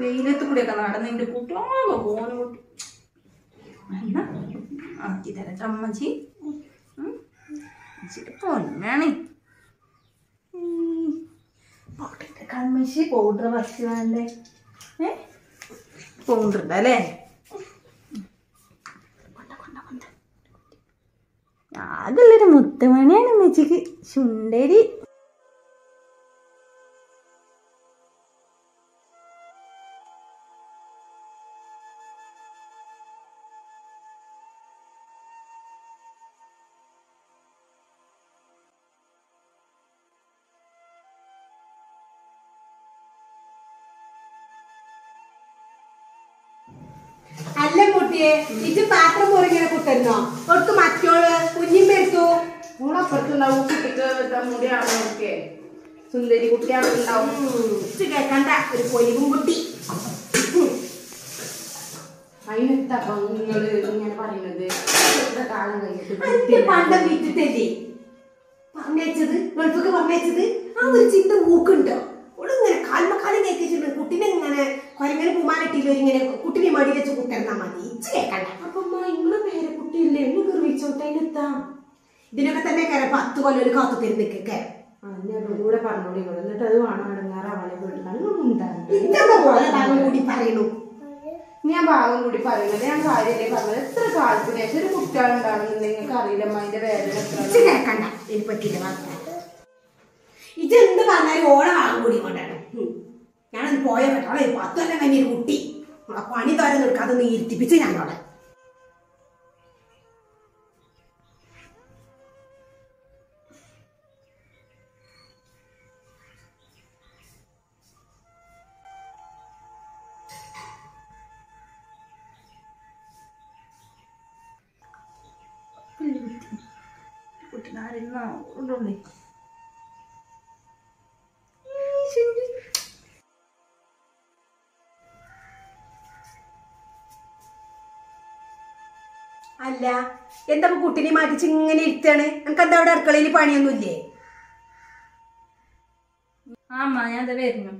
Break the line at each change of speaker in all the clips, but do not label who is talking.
വെയിലത്ത് കൂടിയൊക്കെ നടന്ന് എൻ്റെ കുട്ടിയാകെ പോകാൻ കുട്ടി എന്നാ ആക്കി തരാം ചമ്മച്ചി ഉം. ഇച്ചിരി പൊന്നാണ് പൗഡർ കൺമശി പൗഡർ വച്ച് വേണ്ടേ ഏ പൗഡർ ഉണ്ടല്ലേ ആകെയുള്ളൊരു മുത്തുമണിയാണ് അമ്മച്ചിക്ക് ചുണ്ടരി
അല്ല കുട്ടിയെ ഇത് പാത്രം മുറിങ്ങനെ കുത്തരുന്നോ ഒട്ട് മറ്റോള് കുഞ്ഞിമ്മ എടുത്തു
ഓളപ്പുറത്തുണ്ടാവും കുട്ടിക്ക് മുടിയാണോ ഒക്കെ സുന്ദരി കുട്ടിയാണുണ്ടാവും
ഇത് കേൾക്കണ്ട ഒരു പൊലിവും കുട്ടി
അതിനെത്താ നിങ്ങള് ഇങ്ങനെ പറയുന്നത് എത്ര കാലം കഴിഞ്ഞിട്ട്
അതിന്റെ പണ്ടം വിറ്റിട്ടല്ലേ പറഞ്ഞയച്ചത് ഗൾഫൊക്കെ പറഞ്ഞയച്ചത് ആ ഒരു ചിന്ത മൂക്കുണ്ടോ ഇങ്ങനെ കാൽമക്കാലം കേൾക്കിച്ചിട്ടുണ്ട് കുട്ടിനെ ഇങ്ങനെ കൊരങ്ങനെ പൂമാലിട്ടില്ല ഇങ്ങനെ കുട്ടിനെ മടി വെച്ച് കുത്തിരുന്നാ മതി ഇച്ച് കേൾക്കണ്ട
അപ്പൊ നിങ്ങളെ പേരെ കുട്ടിയല്ലേ എന്ന് ഗർവിച്ചോട്ടെ അതിനെത്താ
ഇതിനൊക്കെ തന്നെ കയറി പത്ത് കൊല്ലം ഒരു കാത്തു തരുന്നിക്കൊക്കെ
കൂടെ പറഞ്ഞോളി നിങ്ങൾ എന്നിട്ട് അത് വേണം അടങ്ങാറാവാനെ വീട്ടിലാണ്
ഇതെന്താ പോലെ ഭാഗം കൂടി പറയണു
ഞാൻ ഭാഗം കൂടി പറയുന്നത് ഞാൻ കാര്യമല്ലേ പറഞ്ഞത് എത്ര കാലത്തിന് ശേഷം ഒരു കുട്ടികളുണ്ടാണെന്ന് നിങ്ങൾക്ക് അറിയില്ല അതിന്റെ വേദന എത്ര
ഇച്ച് കേൾക്കണ്ട ഇതിനെ പറ്റില്ല പറഞ്ഞ ഇതെന്ത് പറഞ്ഞാലും ഓളെ ഭാഗം കൂടി കൊണ്ടാണ് ഉം. ഞാനത് പോയ പറ്റാളെ പത്ത് കൊല്ലം കഴിഞ്ഞൊരു കുട്ടി ആ പണി തോരെ നിൽക്കാതെ ഒന്ന് ഇരുത്തിപ്പിച്ച് ഞാനോടെ
കുട്ടിനാരുന്നേ
അല്ല എന്താ ഇപ്പൊ കുട്ടിനെ മാറ്റിച്ച് ഇങ്ങനെ ഇരുത്താണ് എനിക്ക് എന്താ അവിടെ അടുക്കളയിൽ പണിയൊന്നുമില്ലേ
ആമ്മ ഞാൻ അത് വരുന്നു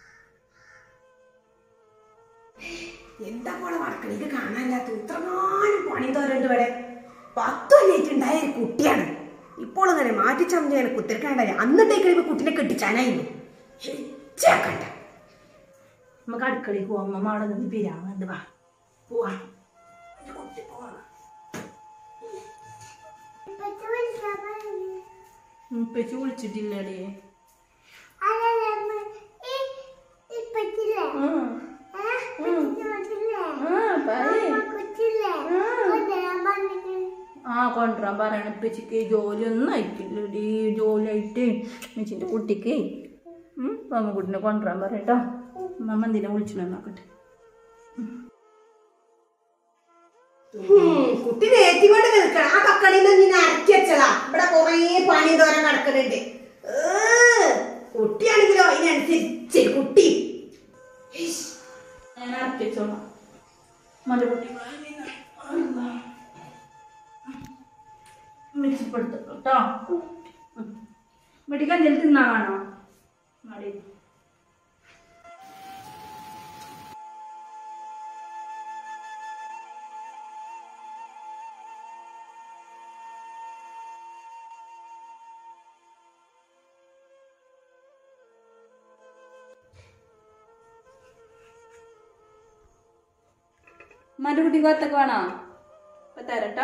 എന്താ പോലെ അടുക്കളയിൽ കാണാനില്ലാത്ത ഇത്രമാനം പണി തോരണ്ട് ഇവിടെ പത്തു കൊല്ലായിട്ടുണ്ടായ ഒരു കുട്ടിയാണ് ഇപ്പോൾ ഇങ്ങനെ മാറ്റി ചമ്മയാണ് കുത്തിരിക്കാണ്ടായി അന്നിട്ടേക്ക് ഇപ്പൊ കുട്ടിനെ കെട്ടിച്ചാനായിരുന്നു ചേക്കണ്ട
നമുക്ക് അടുക്കളയിൽ പോവാം അമ്മ അവിടെ നിന്ന് പിരാങ്ങുന്നുണ്ട് വാ പോവാ എന്റെ കുട്ടി പോവാ ഉപ്പച്ചി വിളിച്ചിട്ടില്ലടേ ആ കൊണ്ടുവരാൻ പറയണ ഉപ്പച്ചിക്ക് ജോലി ഒന്നും ആയിട്ടില്ലടി ജോലി ആയിട്ട് ഉമ്മച്ചിന്റെ കുട്ടിക്ക് കുട്ടിനെ കൊണ്ടുവരാൻ പറയട്ടോ അമ്മ എന്തിനാ വിളിച്ചു നോക്കട്ടെ
കുട്ടി നേറ്റിക്കൊണ്ട് നിൽക്കണം ആ കക്കളിൽ നിന്ന് ഇങ്ങനെ ഇറക്കി വെച്ചതാ ഇവിടെ കൊറേ പണി തോരൻ കിടക്കുന്നുണ്ട് ഏ, കുട്ടിയാണെങ്കിലോ അതിനനുസരിച്ച് കുട്ടി ഇഷ്.
ഞാൻ ഇറക്കി വെച്ചോളാം മറ്റേ കുട്ടി മിക്സിപ്പെടുത്തു കേട്ടോ മെഡിക്കൽ എന്തെങ്കിലും തിന്നാ കാണോ മടി മറ്റു കുട്ടി കൊത്തൊക്കെ വേണോ ഇപ്പൊ തരട്ടോ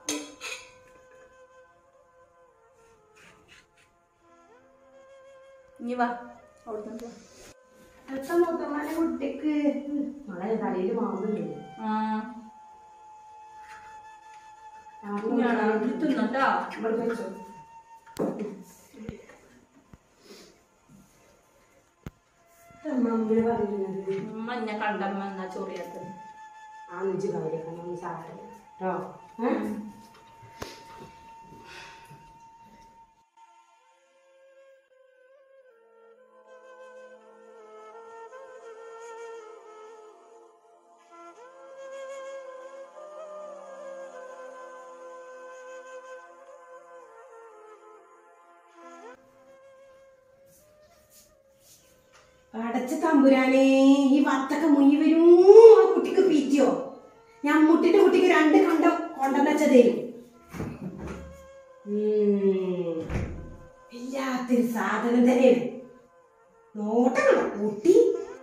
ഇനി വാ അവിടുന്ന് വാ.
അടുത്ത മൂത്തമ്മയുടെ കുട്ടിക്ക് വളരെ തലയിൽ മാവുന്നുണ്ട്
ആ ഞാനാ തിന്നട്ടോ
ഇവിടെ വെച്ചോ മുമ്പിൽ പറയുന്നത്
മഞ്ഞ കണ്ടമ്മ എന്നാ ചൊറിയാത്തത്
ആ നെഞ്ച് കാര്യക്കണം സാരം കേട്ടോ അവിടെ പടച്ച തമ്പുരാനെ ഈ വത്തൊക്കെ മുഴുവനും ആ കുട്ടിക്ക് പീറ്റിയോ ഞാൻ മുട്ടിന്റെ കുട്ടിക്ക് രണ്ട് കണ്ട കൊണ്ടെന്നച്ച തരും ഉം. വല്ലാത്തൊരു സാധനം തന്നെയാണ് നോട്ടങ്ങളോ കുട്ടി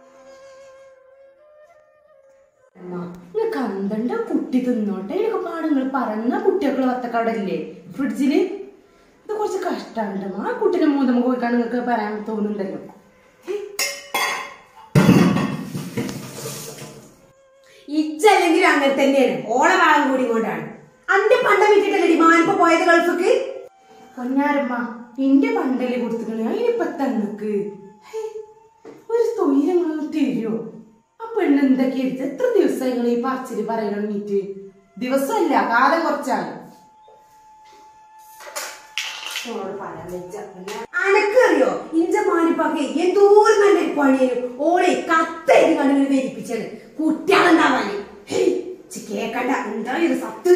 കണ്ടണ്ട കുട്ടി തിന്നോട്ടെ ഇതിനൊക്കെ പാടുങ്ങൾ പറഞ്ഞ കുട്ടിയൊക്കെ വത്തക്കവിടെ ഇല്ലേ ഫ്രിഡ്ജില് ഇത് കുറച്ച് കഷ്ടാണ്ട് ആ കുട്ടിനെ മൂന്ന് പോയിക്കാണ് നിങ്ങൾക്ക് പറയാൻ തോന്നുന്നുണ്ടല്ലോ ഇച്ചല്ലെങ്കിലും അങ്ങനെ തന്നെയാണ് ഓളെ ഭാഗം കൂടി കൊണ്ടാണ് അന്റെ പണ്ട വിട്ടിട്ടല്ലേ മാനിപ്പോ പോയത് ഗൾഫിക്ക് പൊന്നാരമ്മ ഇന്റെ പണ്ടല്ലേ കൊടുത്തിക്കണേ അതിനിപ്പ തന്നക്ക് ഒരു തൊയിലങ്ങളൊന്നും തരുമോ ആ പെണ്ണ് എന്തൊക്കെ എടുത്ത് എത്ര ദിവസമായി നിങ്ങൾ ഈ പറച്ചില് പറയണം മീറ്റ് ദിവസമല്ല കാലം കുറച്ചാണ് അനക്കറിയോ ഇഞ്ച മാനിപ്പാക്കെ എന്തോരം നല്ലൊരു പണിയും ഓളെ കത്തായിട്ട് കണ്ടുകൾ വരിപ്പിച്ചാണ് കുട്ടികളുണ്ടാവാന് ഹേയ്, ഇച്ച് കേക്കണ്ട എന്താ ഇത് സത്ത്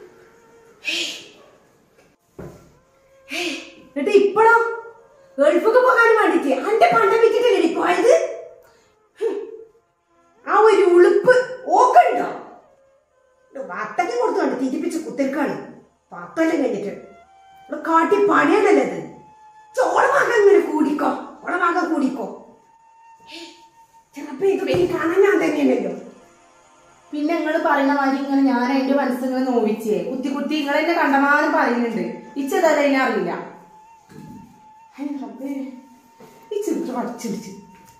ഹേയ്, എന്നിട്ട് ഇപ്പഴോ ഗൾഫൊക്കെ പോകാൻ വേണ്ടിട്ട് അന്റെ പണ്ടം വിറ്റിട്ടല്ലേ പോയത് ഹും, ആ ഒരു ഉളുപ്പ് ഓക്കണ്ടോ വത്തക്ക കൊടുത്തു കണ്ട് തിരിപ്പിച്ച് കുത്തിരിക്കാണ് പത്തൊല്ലം കഴിഞ്ഞിട്ട് ഇവിടെ കാട്ടി പണിയാണല്ലേ അത് ചോളമാകം ഇങ്ങനെ കൂടിക്കോ ചോളമാകം കൂടിക്കോ ചിലപ്പോ ഇത് എനിക്ക് കാണാൻ ഞാൻ തന്നെയല്ലല്ലോ
പിന്നെ നിങ്ങൾ പറയുന്ന മാതിരി ഇങ്ങനെ ഞാൻ എന്റെ മനസ്സിങ്ങനെ നോവിച്ചേ കുത്തി കുത്തി നിങ്ങൾ എന്നെ കണ്ടമാനം പറയുന്നുണ്ട് ഇച്ചതല്ല അതിനെ അറിയില്ല ഹൈ റബ്ബേ, ഈ ചെറുത്ത് പഠിച്ചിടിച്ച്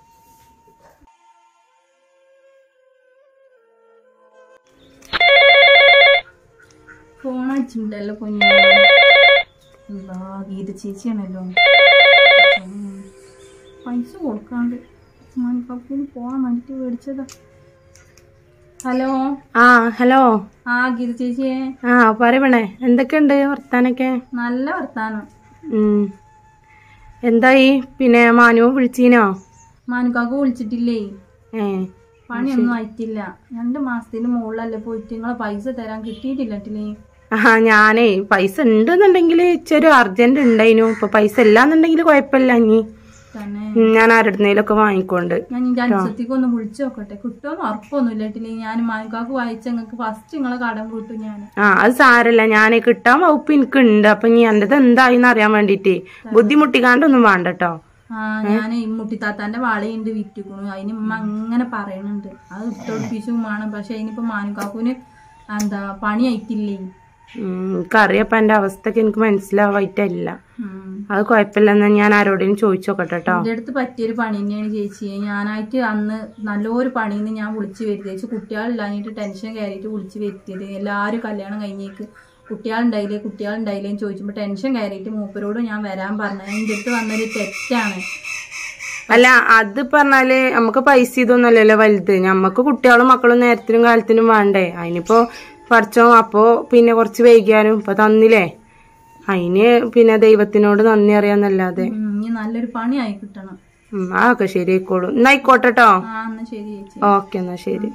ഫോൺ അടിച്ചിട്ടുണ്ടല്ലോ കുഞ്ഞു എന്താ ഗീത ചേച്ചിയാണല്ലോ ഉം. പൈസ കൊടുക്കാണ്ട് മാനിപ്പാപ്പിന് പോവാൻ വേണ്ടിട്ട് മേടിച്ചതാ ഹലോ
ആ ഹലോ
ആ ഗീത ചേച്ചിയെ
ആ പറയണേ എന്തൊക്കെയുണ്ട് വർത്താനൊക്കെ
നല്ല വർത്താനം
ഉം. എന്തായി പിന്നെ മാനു വിളിച്ചീനോ
മാനുക്കാക്ക് വിളിച്ചിട്ടില്ലേ
ഏ
പണിയൊന്നും ആയിട്ടില്ല രണ്ട് മാസത്തിന് മുകളിലല്ലേ പോയിട്ട് നിങ്ങളെ പൈസ തരാൻ കിട്ടിയിട്ടില്ലേ
ആ ഞാനേ പൈസ ഉണ്ടെന്നുണ്ടെങ്കിൽ ഇച്ചൊരു അർജന്റ് ഉണ്ടായിനു ഇപ്പൊ പൈസ ഇല്ലാന്നുണ്ടെങ്കിൽ കുഴപ്പമില്ല ഇനി
തന്നെ
ഉം, ഞാൻ ആരുടെന്നേലൊക്കെ വാങ്ങിക്കൊണ്ട്
ഞാൻ നിന്റെ അനുസരിച്ചേക്ക് ഒന്ന് വിളിച്ചു നോക്കട്ടെ കിട്ടുമെന്ന് ഉറപ്പൊന്നുമില്ല ഇട്ടില്ലേ ഞാൻ മാനുക്കാക്ക് വായിച്ച നിങ്ങൾക്ക് ഫസ്റ്റ് നിങ്ങളെ കടം കൂട്ടും ഞാൻ
ആ അത് സാരല്ല ഞാൻ കിട്ടാൻ വകുപ്പ് എനിക്കുണ്ട് അപ്പൊ ഇനി എന്റേത് എന്തായിന്ന് അറിയാൻ വേണ്ടിട്ടേ ബുദ്ധിമുട്ടിക്കാണ്ടൊന്നും വേണ്ട കേട്ടോ
ആ ഞാൻ മുട്ടിത്താത്താന്റെ വാളയുണ്ട് വിറ്റുക്കണു അതിന് ഉമ്മ അങ്ങനെ പറയണുണ്ട് അത് ഇട്ടൊടിപ്പിച്ചും വേണം പക്ഷെ അതിനിപ്പോ മാനുക്കാക്കുന് എന്താ പണി ആയിട്ടില്ലേ
എനിക്കറിയപ്പ എന്റെ അവസ്ഥക്ക് എനിക്ക് മനസ്സിലാവായിട്ടല്ല
ഉം.
അത് കുഴപ്പമില്ലെന്ന് ഞാൻ ആരോടെങ്കിലും ചോദിച്ചോക്കട്ടെ കേട്ടോ
എന്റെ അടുത്ത് പറ്റിയൊരു പണി തന്നെയാണ് ചേച്ചി ഞാനായിട്ട് അന്ന് നല്ലൊരു പണിന്ന് ഞാൻ വിളിച്ചു വരുത്തിയത് കുട്ടികളില്ലാഞ്ഞിട്ട് ടെൻഷൻ കയറിയിട്ട് വിളിച്ചു വരുത്തിയത് എല്ലാവരും കല്യാണം കഴിഞ്ഞേക്ക് കുട്ടികളുണ്ടായില്ലേ കുട്ടികളുണ്ടായില്ലേ എന്ന് ചോദിച്ചപ്പോൾ ടെൻഷൻ കയറിയിട്ട് മൂപ്പരോട് ഞാൻ വരാൻ പറഞ്ഞത് എൻ്റെ അടുത്ത് വന്നൊരു തെറ്റാണ്
അല്ല അത് പറഞ്ഞാല് നമുക്ക് പൈസ ഇതൊന്നല്ലല്ലോ വലുത് ഞമ്മക്ക് കുട്ടികളും മക്കളും നേരത്തിനും കാലത്തിനും വേണ്ടേ അതിനിപ്പോ പഠിച്ചോ അപ്പോ പിന്നെ കുറച്ച് വൈകിയാലും ഇപ്പൊ തന്നില്ലേ അതിന് പിന്നെ ദൈവത്തിനോട് നന്ദി അറിയാന്നല്ലാതെ
ഉം, ഇനി നല്ലൊരു പണി ആയി കിട്ടണം
ഉം, അതൊക്കെ ശരിയായിക്കോളൂ എന്നാ ആയിക്കോട്ടെ കേട്ടോ
ആ എന്നാ ശരി ചേച്ചി
ഓക്കെ എന്നാ ശരി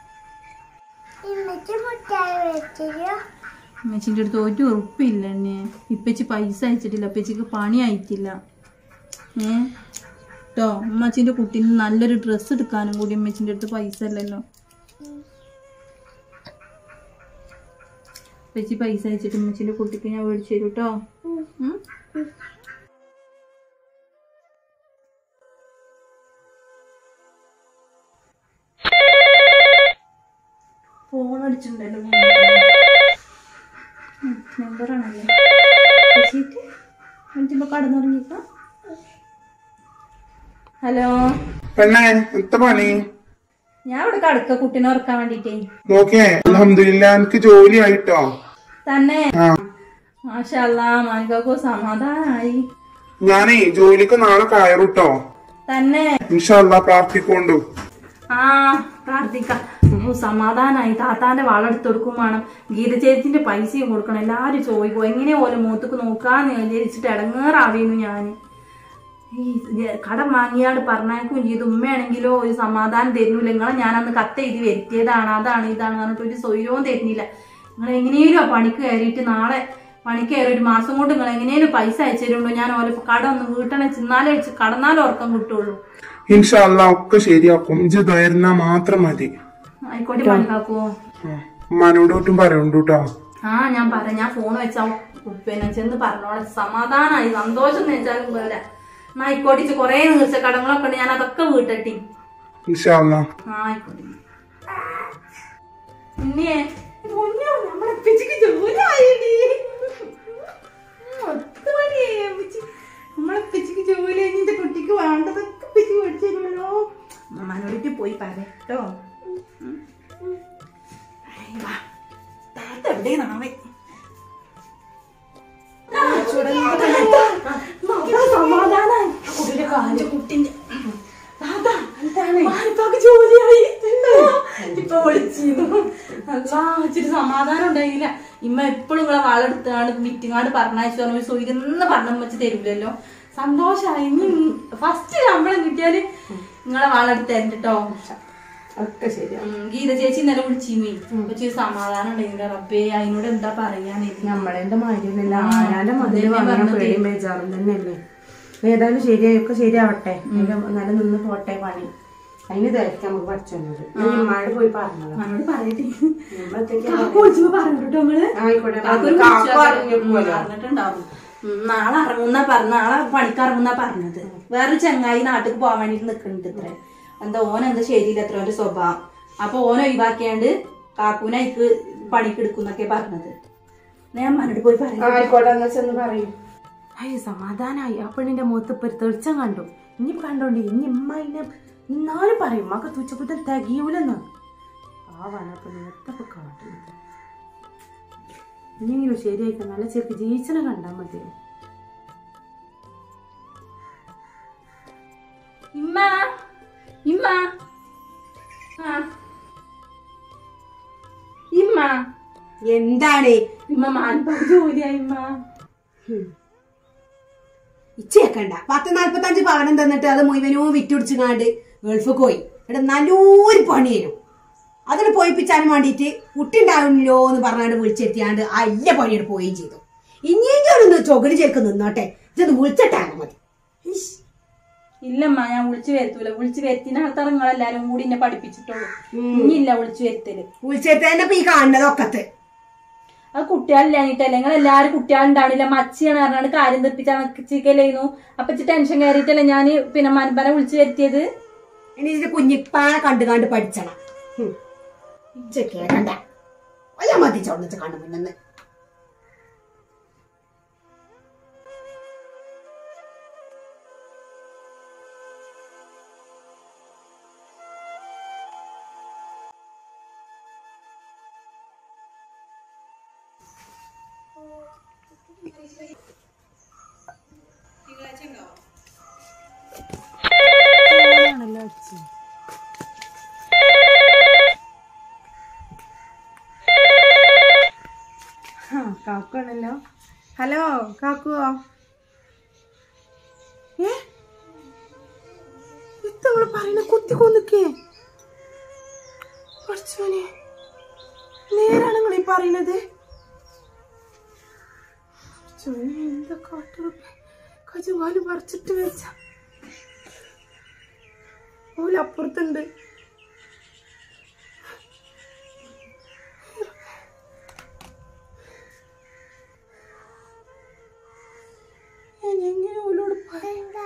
അമ്മച്ചിൻ്റെ അടുത്ത് ഒരു ഉറപ്പില്ല എന്നെ ഇപ്പച്ചി പൈസ അയച്ചിട്ടില്ല അപ്പച്ചിക്ക് പണി അയച്ചില്ല ഏ കേട്ടോ അമ്മച്ചിൻ്റെ കുട്ടീന് നല്ലൊരു ഡ്രസ്സ് എടുക്കാനും കൂടി അമ്മച്ചിൻ്റെ അടുത്ത് പൈസ ഇല്ലല്ലോ അപ്പച്ചി പൈസ അയച്ചിട്ട് അമ്മച്ചിൻ്റെ കുട്ടിക്ക് ഞാൻ മേടിച്ചു തരും കേട്ടോ ഉം? ഫോൺ അടിച്ചിട്ടുണ്ടല്ലോ നമ്പറാണല്ലേ ചേച്ചിക്ക് എന്നിട്ടിപ്പോ കടന്നുറങ്ങിക്കാം ഹലോ
പെണ്ണെ എന്താ പണി
ഞാൻ ഇവിടെ കടക്ക കുട്ടീനെ ഉറക്കാൻ വേണ്ടിട്ടേ
നോക്കിയേ അലഹമില്ല എനിക്ക് ജോലി ആയിട്ടോ
തന്നെ
ആ
മാഷല്ലാ മാനിക്കാക്കോ സമാധാനായി
ഞാനേ ജോലിക്ക് നാളെ കയറൂട്ടോ
തന്നെ
ഇൻഷല്ല പ്രാർത്ഥിക്കൊണ്ടു
ആ പ്രാർത്ഥിക്കാം ഓ, സമാധാനായി താത്താന്റെ വളെടുത്ത് കൊടുക്കും വേണം ഗീത ചേച്ചിന്റെ പൈസയും കൊടുക്കണം എല്ലാരും ചോദിക്കും എങ്ങനെ പോലെ മൂത്തക്ക് നോക്കാന്ന് വിചാരിച്ചിട്ട് ഇടങ്ങേറാവേനു ഞാൻ ഈ ഇത് കടം വാങ്ങിയാട് പറഞ്ഞേക്കും ചെയ്തു ഉമ്മയാണെങ്കിലോ ഒരു സമാധാനം തരുന്നില്ല നിങ്ങളെ ഞാൻ അന്ന് കത്ത് എഴുതി വരുത്തിയതാണ് അതാണ് ഇതാണ് പറഞ്ഞിട്ട് ഒരു സ്വയവും തരുന്നില്ല നിങ്ങൾ എങ്ങനെയും ആ പണിക്ക് കയറിയിട്ട് നാളെ പണിക്ക് കയറി ഒരു മാസം കൊണ്ട് നിങ്ങൾ എങ്ങനെയും പൈസ അയച്ചു തരുള്ളൂ ഞാൻ ഓരോ കട ഒന്ന് വീട്ടണ ചിന്നാലേ വെച്ച് കടന്നാലും ഉറക്കം കിട്ടുള്ളൂ
ഇൻഷല്ല ഒക്കെ ശരിയാക്കും ഇജ്ജ് ദ്വയർന്നാ മാത്രം മതി
ആയിക്കോട്ടെ പണിക്കാക്കുവോ
ആ, ഉമ്മാനോട് ഒട്ടും പറയണ്ടു കേട്ടോ
ആ ഞാൻ പറയാം ഞാൻ ഫോൺ വെച്ചാ പിന്നെ ചെന്ന് പറഞ്ഞോളെ സമാധാനായി സന്തോഷം വെച്ചാലും പോലെ എന്നാ ആയിക്കോട്ടെ കൊറേ നീർച്ച കടങ്ങളൊക്കെ ഉണ്ട് ഞാൻ അതൊക്കെ വീട്ടട്ടി
ഇൻഷല്ല
ആ ആയിക്കോട്ടെ പിന്നെ പൊന്നോ, നമ്മളെ പിച്ചിക്ക് ജോലിയായിടി. പത്ത് മണിയായി അമ്മച്ചി. നമ്മളെ പിച്ചിക്ക് ജോലി കഴിഞ്ഞിട്ട് കുട്ടിക്ക് വേണ്ടതൊക്കെ പിച്ചി മേടിച്ചു തരുമല്ലോ അമ്മമാരോടിട്ട് പോയി പറയട്ടോ താത്ത എവിടെ നാളെ സമാധാനായി കുട്ടിയുടെ കാല് കുട്ടിന്റെ താത്ത വായ്പാക്ക് ജോലിയായി ഇപ്പൊ വിളിച്ചിരുന്നു അല്ലാ ഇച്ചിരി സമാധാനം ഉണ്ടായില്ല ഇമ്മ എപ്പോഴും നിങ്ങളെ വാളെടുത്താണ്ട് വിറ്റിങ്ങാണ്ട് പറഞ്ഞയച്ചു പറഞ്ഞു സൂര്യന്ന് പറഞ്ഞ വെച്ച് തരൂലല്ലോ സന്തോഷായി ഇനി ഫസ്റ്റ് ശമ്പളം കിട്ടിയാല് നിങ്ങളെ വാളെടുത്ത് തരണ്ട കേട്ടോ
ഒക്കെ ശരിയാ
ഗീത ചേച്ചി ഇന്നലെ വിളിച്ചിരുന്നു ഇച്ചിരി സമാധാനം ഉണ്ടായില്ല റബ്ബേ അതിനോട് എന്താ പറയാനില്ല
നമ്മളെന്റെ മാര്യൊന്നുമില്ല
ആ,
ആരാന്റെ മതില്
അതന്നെ
വാങ്ങാൻ
പറഞ്ഞത്.
പേടിയും ബേജാറും തന്നെയല്ലേ ഏതായാലും ശരിയായി ഒക്കെ ശരിയാവട്ടെ നല്ല നല്ല നിന്ന് പോട്ടെ പണി അതിന് തിരക്ക് നമുക്ക് പഠിച്ചോണ്ട് മഴ പോയി പറഞ്ഞത്
അവനോട് പറയട്ടെ
നമ്മളത്തേക്ക്
കാക്കു വിളിച്ചപ്പോ പറഞ്ഞു കേട്ടോ നമ്മള്
ആയിക്കോട്ടെ
കാക്കു ഒരു
കാക്കു
വിളിച്ചു
അറിഞ്ഞേക്കുമല്ലോ.
പറഞ്ഞിട്ടുണ്ടാവും ഉം, നാളെ ഇറങ്ങുന്ന പറഞ്ഞ നാളെ പണിക്ക് ഇറങ്ങുന്ന പറഞ്ഞത് വേറൊരു ചങ്ങായി നാട്ടിൽ പോകാൻ വേണ്ടിട്ട് നിക്കുന്നുണ്ട് ഇത്ര എന്താ ഓൻ എന്താ ശരിയില്ല എത്ര ഓന്റെ സ്വഭാവം അപ്പൊ ഓൻ ഒഴിവാക്കിയാണ്ട് കാക്കൂനെ അയക്ക് പണിക്ക് എടുക്കുന്നൊക്കെ പറഞ്ഞത് ഞാൻ മനോട് പോയി പറയാം
ആയിക്കോട്ടെ എന്നാ ചെന്ന് പറയും അയ്യ സമാധാനായി ആ പെണ്ണിന്റെ മുഖത്ത് ഇപ്പൊ ഒരു തെളിച്ചം കണ്ടു ഇനി കണ്ടോണ്ട് ഇനി ഇമ്മ അതിനെ ഇന്നാലും പറയും മക തുച്ചക്കുറ്റം തികയൂലെന്ന് പാവാണ് ആ പെണ്ണിനെ എത്തപ്പോ കാട്ടുന്നത് ഇനിയെങ്കിലും ശരിയായിക്കാൻ നല്ല ചെറുക്ക് ജീവിച്ചനെ കണ്ടാ മതി
ഇമ്മ ഇമ്മ ആ ഇമ്മ
എന്താണ്
ഇമ്മ മാനിപ്പാക്ക് ജോലിയായി ഇമ്മ
ഇച്ചേക്കണ്ട പത്ത് നാല്പത്തഞ്ച് പവനം തന്നിട്ട് അത് മുഴുവനും വിറ്റുടിച്ചുകാണ്ട് ഗൾഫ് പോയി ഇവിടെ നല്ലൊരു പണിയേനു അതിന് പോയിപ്പിച്ചാൻ വേണ്ടിയിട്ട് കുട്ടി ഉണ്ടാവില്ലോ എന്ന് പറഞ്ഞാണ്ട് വിളിച്ചെത്തിയാണ്ട് അല്ല പണിയോട് പോവുകയും ചെയ്തു ഇനിയെങ്കിലും ഒന്ന് ചൊകടി ചേർക്ക് നിന്നോട്ടെ ഇതൊന്ന് വിളിച്ചിട്ടാണ് മതി ഇഷ്.
ഇല്ലമ്മ ഞാൻ വിളിച്ചു വരുത്തൂല വിളിച്ചു വരുത്തിനകത്ത് നിങ്ങളെല്ലാരും കൂടി എന്നെ പഠിപ്പിച്ചിട്ടുള്ളൂ ഇനിയില്ല വിളിച്ചു വരുത്തല്
വിളിച്ചെടുത്തന്നെ ഇപ്പൊ ഈ കാണുന്നതൊക്കത്ത്
അത് കുട്ടികളില്ലാഞ്ഞിട്ടല്ലേ നിങ്ങൾ എല്ലാരും കുട്ടികളുണ്ടാവില്ല മച്ചിയാണ് പറഞ്ഞാണ്ട് കാര്യം തെപ്പിച്ചാൽ അപ്പൊ ഇച്ചി ടെൻഷൻ കയറിയിട്ടല്ലേ ഞാൻ പിന്നെ മനപ്പനെ വിളിച്ചു വരുത്തിയത്
ഇനി ഇതിന്റെ കുഞ്ഞിപ്പാനെ കണ്ടു കണ്ട് പഠിച്ചണം ഹും. ഇജ്ജ് കേക്കണ്ട ഒയ്യ മതി ചൊന്നിച്ച് കണ്ടു മുന്നെന്ന്
കാക്കുവാണല്ലോ ഹലോ കാക്കുവോ ഏ ഇത്തവള് പറയുന്ന കുത്തി കൊന്നിക്കേ പഠിച്ചോനെ നേരാണ് നിങ്ങൾ ഈ പറയുന്നത് പഠിച്ചോനെ, എന്താ കാട്ടുറപ്പ് കജുവാല് പറിച്ചിട്ട് വെച്ച ഓലപ്പുറത്തുണ്ട് ഞാൻ എങ്ങനെ ഓലോട് പറയണ്ട